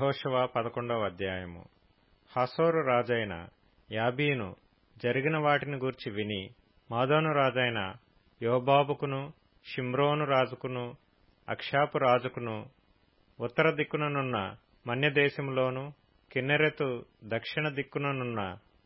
యహోషువ పదకొండవ అధ్యాయము హసోరు రాజైన యాబీను జరిగిన వాటిని గూర్చి విని మాదోను రాజైన యోబాబుకును షిమ్రోను రాజుకును అక్షాపు రాజుకును ఉత్తర దిక్కుననున్న మన్యదేశంలోను కిన్నెరెతు దక్షిణ దిక్కుననున్న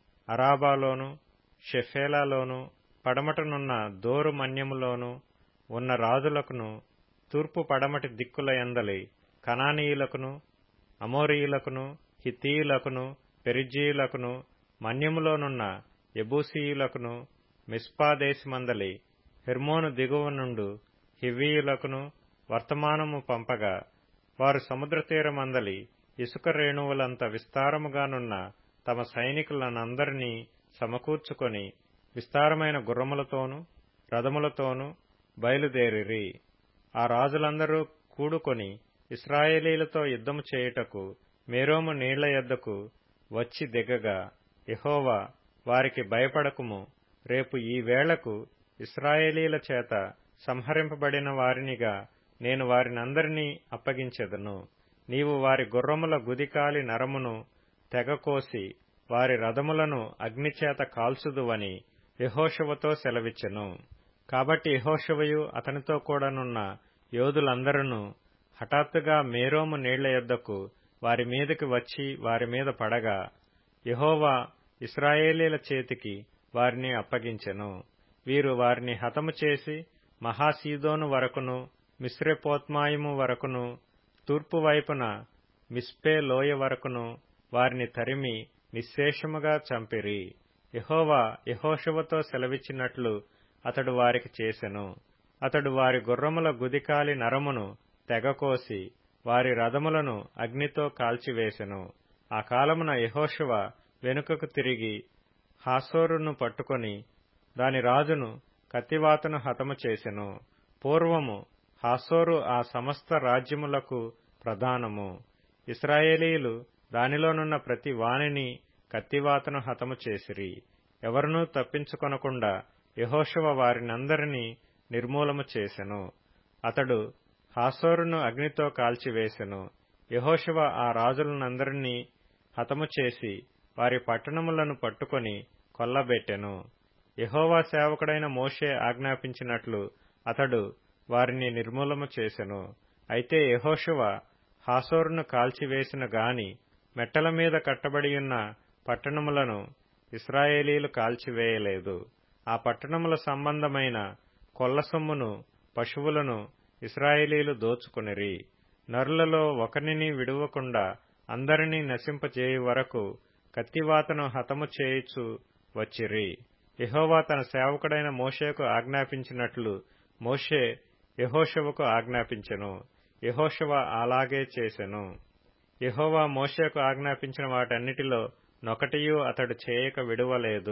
అరాబాలోను షెఫేలాలోను పడమటనున్న దోరు మన్యములోను ఉన్న రాజులకును తూర్పు పడమటి దిక్కుల ఎందలి కనానీయులకును అమోరీయులకును హిత్తీయులకును పెరిజీయులకును మన్యములోనున్న ఎబూసీయులకును మిస్పాదేశమందలి హెర్మోను దిగువ నుండు హివ్వీయులకును వర్తమానము పంపగా వారు సముద్ర తీరమందలి ఇసుక రేణువులంత విస్తారముగానున్న తమ సైనికులనందరినీ సమకూర్చుకొని విస్తారమైన గుర్రములతోనూ రథములతోనూ బయలుదేరిరి ఆ రాజులందరూ కూడుకొని ఇస్రాయేలీలతో యుద్ధము చేయుటకు మేరోము నీళ్ల యొద్దకు వచ్చి దిగగా యహోవా వారికి భయపడకుము రేపు ఈ వేళకు ఇస్రాయేలీల చేత సంహరింపబడిన వారినిగా నేను వారినందరినీ అప్పగించెదను నీవు వారి గుర్రముల గుదికాలి నరమును తెగకోసి వారి రథములను అగ్నిచేత కాల్చుదువని యహోషువతో సెలవిచ్చెను కాబట్టి యహోషువయు అతనితో కూడానున్న యోధులందరూ హఠాత్తుగా మేరోము నీళ్ల యొద్దకు వారి మీదకి వచ్చి వారి మీద పడగా యహోవా ఇస్రాయేలీల చేతికి వారిని అప్పగించెను వీరు వారిని హతము చేసి మహాసీదోను వరకును మిశ్రెపోత్మాయిము వరకును తూర్పు వైపున మిస్పే లోయ వరకును వారిని తరిమి నిశ్శేషముగా చంపిరి యహోవా యహోషువతో సెలవిచ్చినట్లు అతడు వారికి చేసెను అతడు వారి గుర్రముల గుదికాలి నరమును తెగకోసి వారి రథములను అగ్నితో కాల్చివేసెను ఆ కాలమున యహోషువ వెనుకకు తిరిగి హాసోరును పట్టుకొని దాని రాజును కత్తివాతను హతము చేసెను పూర్వము హాసోరు ఆ సమస్త రాజ్యములకు ప్రధానము ఇస్రాయేలీలు దానిలోనున్న ప్రతి వాణిని కత్తివాతను హతము చేసిరి ఎవరినూ తప్పించుకొనకుండా యహోషువ వారినందరినీ నిర్మూలము చేసెను అతడు హాసోరును అగ్నితో కాల్చివేసెను యహోషువ ఆ రాజులనందరినీ హతము చేసి వారి పట్టణములను పట్టుకొని కొల్లబెట్టెను యహోవా సేవకుడైన మోషే ఆజ్ఞాపించినట్లు అతడు వారిని నిర్మూలము చేసెను అయితే యహోషువ హాసోరును కాల్చివేసిన గాని మెట్టల మీద కట్టబడియున్న పట్టణములను ఇస్రాయేలీలు కాల్చివేయలేదు ఆ పట్టణముల సంబంధమైన కొల్లసొమ్మును పశువులను ఇస్రాయేలీలు దోచుకునిరి నరులలో ఒకరిని విడువకుండా అందరినీ నశింపజేయు వరకు కత్తివాతను హతము చేయుచు వచ్చిరి యహోవా తన సేవకుడైన మోషేకు ఆజ్ఞాపించినట్లు మోషే యహోషువకు ఆజ్ఞాపించెను యహోషువ అలాగే చేసెను యహోవా మోషేకు ఆజ్ఞాపించిన వాటన్నిటిలో నొకటియూ అతడు చేయక విడువలేదు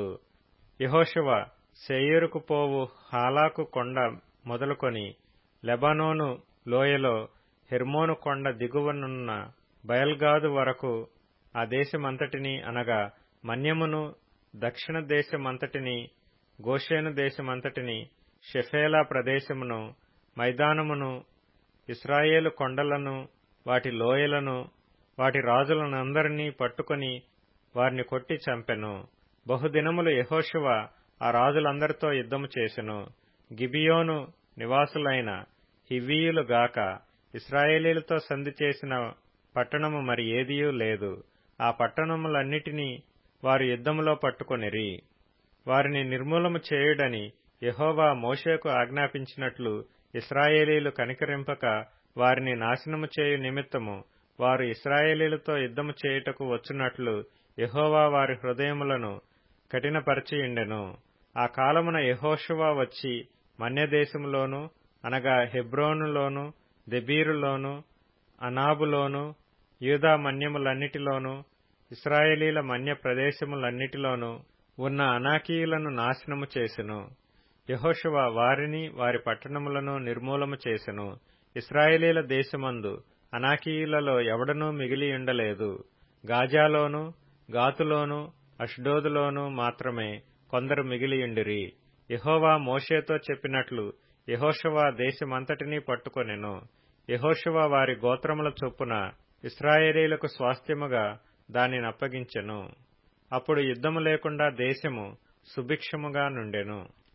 యహోషువ శేయూరుకు పోవు హాలాకు కొండ మొదలుకొని లెబనోను లోయలో హెర్మోను కొండ దిగువనున్న బయల్గాదు వరకు ఆ దేశమంతటిని అనగా మన్యమును దక్షిణ దేశమంతటిని గోషేను దేశమంతటిని షెఫేలా ప్రదేశమును మైదానమును ఇస్రాయేలు కొండలను వాటి లోయలను వాటి రాజులనందరినీ పట్టుకొని వారిని కొట్టి చంపెను బహుదినములు యహోషువ ఆ రాజులందరితో యుద్ధము చేసెను గిబియోను నివాసులైన హివ్వీయులు గాక ఇస్రాయేలీలతో సంధి చేసిన పట్టణము మరి ఏదియూ లేదు ఆ పట్టణములన్నిటినీ వారు యుద్ధములో పట్టుకొనిరి వారిని నిర్మూలము చేయుడని యహోవా మోషేకు ఆజ్ఞాపించినట్లు ఇస్రాయేలీలు కనికరింపక వారిని నాశనము చేయు నిమిత్తము వారు ఇస్రాయేలీలతో యుద్ధము చేయుటకు వచ్చున్నట్లు యహోవా వారి హృదయములను కఠినపరచియుండెను ఆ కాలమున యహోషువా వచ్చి మన్యదేశములోను అనగా హెబ్రోనులోను దెబీరులోను అనాబులోను యూదా మన్యములన్నిటిలోను ఇస్రాయేలీల మన్య ప్రదేశములన్నిటిలోనూ ఉన్న అనాకీయులను నాశనము చేసెను యహోషువ వారిని వారి పట్టణములను నిర్మూలము చేసెను ఇస్రాయేలీల దేశమందు అనాకీయులలో ఎవడనూ మిగిలియుండలేదు గాజాలోను గాతులోను అష్డోదులోను మాత్రమే కొందరు మిగిలియుండిరి యహోవా మోషేతో చెప్పినట్లు యహోషువ దేశమంతటినీ పట్టుకొనెను యహోషువ వారి గోత్రముల చొప్పున ఇస్రాయేలీలకు స్వాస్థ్యముగా దానిని అప్పగించెను అప్పుడు యుద్ధము లేకుండా దేశము సుభిక్షముగా నుండెను